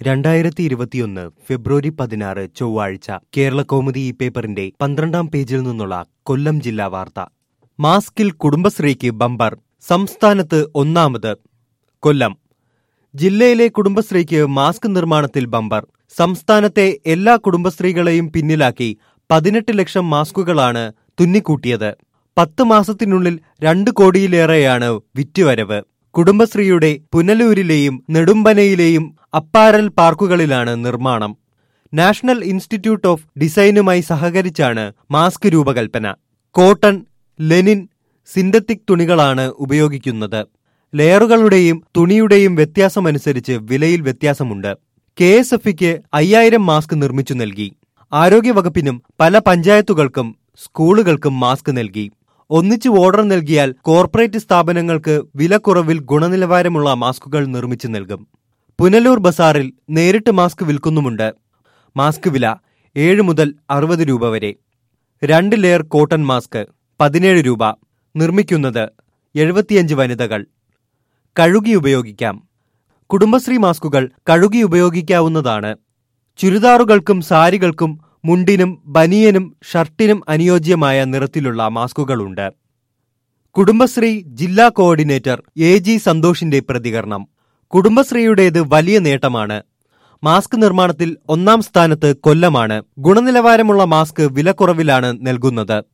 രണ്ടായിരത്തി ഇരുപത്തിയൊന്ന് ഫെബ്രുവരി പതിനാറ് ചൊവ്വാഴ്ച കേരള കൗമുദി ഈ പേപ്പറിന്റെ പന്ത്രണ്ടാം പേജിൽ നിന്നുള്ള കൊല്ലം ജില്ലാ വാർത്ത മാസ്കിൽ കുടുംബശ്രീക്ക് ബമ്പർ സംസ്ഥാനത്ത് ഒന്നാമത് കൊല്ലം ജില്ലയിലെ കുടുംബശ്രീക്ക് മാസ്ക് നിർമ്മാണത്തിൽ ബമ്പർ സംസ്ഥാനത്തെ എല്ലാ കുടുംബശ്രീകളെയും പിന്നിലാക്കി പതിനെട്ട് ലക്ഷം മാസ്കുകളാണ് തുന്നിക്കൂട്ടിയത് പത്ത് മാസത്തിനുള്ളിൽ രണ്ട് കോടിയിലേറെയാണ് വിറ്റുവരവ് കുടുംബശ്രീയുടെ പുനലൂരിലെയും നെടുമ്പനയിലെയും അപ്പാരൽ പാർക്കുകളിലാണ് നിർമ്മാണം നാഷണൽ ഇൻസ്റ്റിറ്റ്യൂട്ട് ഓഫ് ഡിസൈനുമായി സഹകരിച്ചാണ് മാസ്ക് രൂപകൽപ്പന കോട്ടൺ ലെനിൻ സിന്തറ്റിക് തുണികളാണ് ഉപയോഗിക്കുന്നത് ലെയറുകളുടെയും തുണിയുടെയും വ്യത്യാസമനുസരിച്ച് വിലയിൽ വ്യത്യാസമുണ്ട് കെ എസ് എഫ് അയ്യായിരം മാസ്ക് നിർമ്മിച്ചു നൽകി ആരോഗ്യവകുപ്പിനും പല പഞ്ചായത്തുകൾക്കും സ്കൂളുകൾക്കും മാസ്ക് നൽകി ഒന്നിച്ചു ഓർഡർ നൽകിയാൽ കോർപ്പറേറ്റ് സ്ഥാപനങ്ങൾക്ക് വിലക്കുറവിൽ ഗുണനിലവാരമുള്ള മാസ്കുകൾ നിർമ്മിച്ചു നൽകും പുനലൂർ ബസാറിൽ നേരിട്ട് മാസ്ക് വിൽക്കുന്നുമുണ്ട് മാസ്ക് വില ഏഴ് മുതൽ അറുപത് രൂപ വരെ രണ്ട് ലെയർ കോട്ടൺ മാസ്ക് പതിനേഴ് രൂപ നിർമ്മിക്കുന്നത് എഴുപത്തിയഞ്ച് വനിതകൾ കഴുകി ഉപയോഗിക്കാം കുടുംബശ്രീ മാസ്കുകൾ കഴുകി ഉപയോഗിക്കാവുന്നതാണ് ചുരിദാറുകൾക്കും സാരികൾക്കും മുണ്ടിനും ബനിയനും ഷർട്ടിനും അനുയോജ്യമായ നിറത്തിലുള്ള മാസ്കുകളുണ്ട് കുടുംബശ്രീ ജില്ലാ കോർഡിനേറ്റർ എ ജി സന്തോഷിന്റെ പ്രതികരണം കുടുംബശ്രീയുടേത് വലിയ നേട്ടമാണ് മാസ്ക് നിർമ്മാണത്തിൽ ഒന്നാം സ്ഥാനത്ത് കൊല്ലമാണ് ഗുണനിലവാരമുള്ള മാസ്ക് വിലക്കുറവിലാണ് നൽകുന്നത്